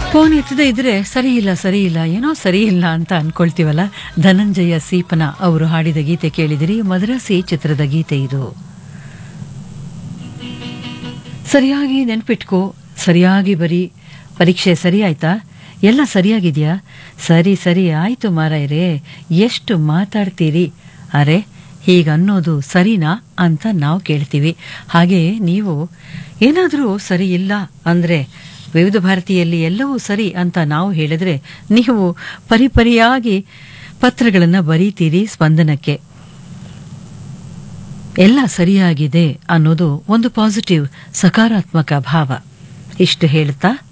phone ಎತ್ತದೇ ಇದ್ರೆ ಸರಿ ಇಲ್ಲ ಸರಿ ಇಲ್ಲ ಏನೋ ಸರಿ ಇಲ್ಲ ಅಂತ ಅನ್ಕೊಳ್ತೀವಲ್ಲ ಧನಂಜಯ ಸೀಪನ ಅವರು ಹಾಡಿದ ಗೀತೆ ಕೇಳಿದಿರಿ ಮದ್ರಾಸಿ ಚಿತ್ರದ ಗೀತೆ ಇದು ಸರಿಯಾಗಿ ನೆನ್ಪಿಟ್ಕೋ ಸರಿಯಾಗಿ ಬರೀ ಪರೀಕ್ಷೆ ಸರಿ ಆಯ್ತಾ ಎಲ್ಲ ಸರಿಯಾಗಿದ್ಯಾ ಸರಿ ಸರಿ ಆಯ್ತು ಮಾರಾಯರೇ ಎಷ್ಟು ಮಾತಾಡ್ತೀರಿ ಅರೆ ಹೀಗನ್ನೋದು ಸರಿನಾ ಅಂತ ನಾವು ಕೇಳ್ತೀವಿ ಹಾಗೆ ನೀವು ಏನಾದರೂ ಸರಿ ಇಲ್ಲ ಅಂದ್ರೆ ವಿವಿಧ ಭಾರತೀಯಲ್ಲಿ ಎಲ್ಲವೂ ಸರಿ ಅಂತ ನಾವು ಹೇಳಿದ್ರೆ ನೀವು ಪರಿಪರಿಯಾಗಿ ಪತ್ರಗಳನ್ನು ಬರೀತೀರಿ ಸ್ಪಂದನಕ್ಕೆ ಎಲ್ಲ ಸರಿಯಾಗಿದೆ ಅನ್ನೋದು ಒಂದು ಪಾಸಿಟಿವ್ ಸಕಾರಾತ್ಮಕ ಭಾವ ಇಷ್ಟು ಹೇಳ್ತಾ